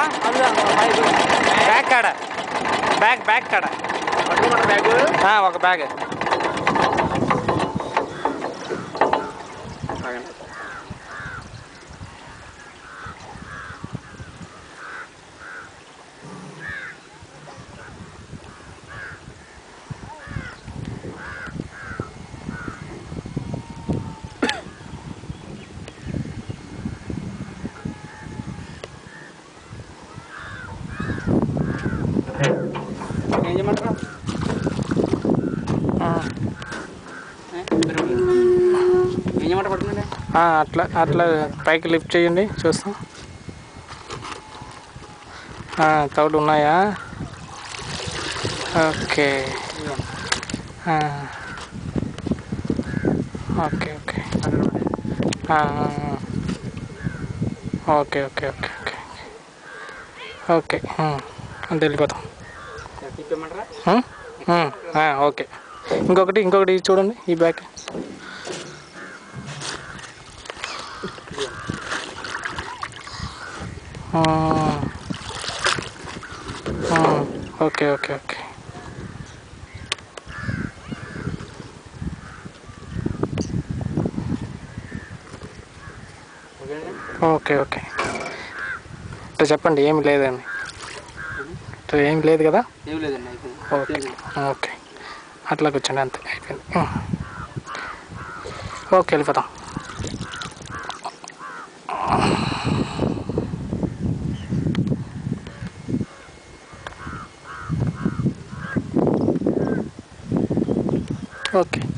పట్టుకోవా bag కాడ bag bag కాడ ఆ, ఒక బ్యాగ్ ఏం చేయమంటారా ఆ, ఏం చేయమంటారు పట్టుకున్నాడే ఆ, అట్లా అట్లా పైకి లిఫ్ట్ చేయండి చూస్తాం ఆ, తౌడు ఉన్నాయా ఓకే ఆ. ఓకే ఓకే ఆ, okay okay okay okay okay ఉమ్, అంతే వెళ్ళిపోతాం తిప్పమంటారా ఉమ్, ఉమ్, ఆ, ఓకే ఇంకొకటి ఇంకొకటి చూడండి ఈ బ్యాగ్ ఆ, ఆ, ఓకే ఓకే ఓకే ఓకేనండి ఓకే ఓకే ఇట్లా చెప్పండి ఏమి లేదండి ఇట్లా ఏమి లేదు కదా ఏం లేదండి అయిపోయింది ఓకే ఓకే అట్లా కూర్చోండి అంతే అయిపోయింది ఉమ్. ఓకే వెళ్ళిపోతాం ఓకే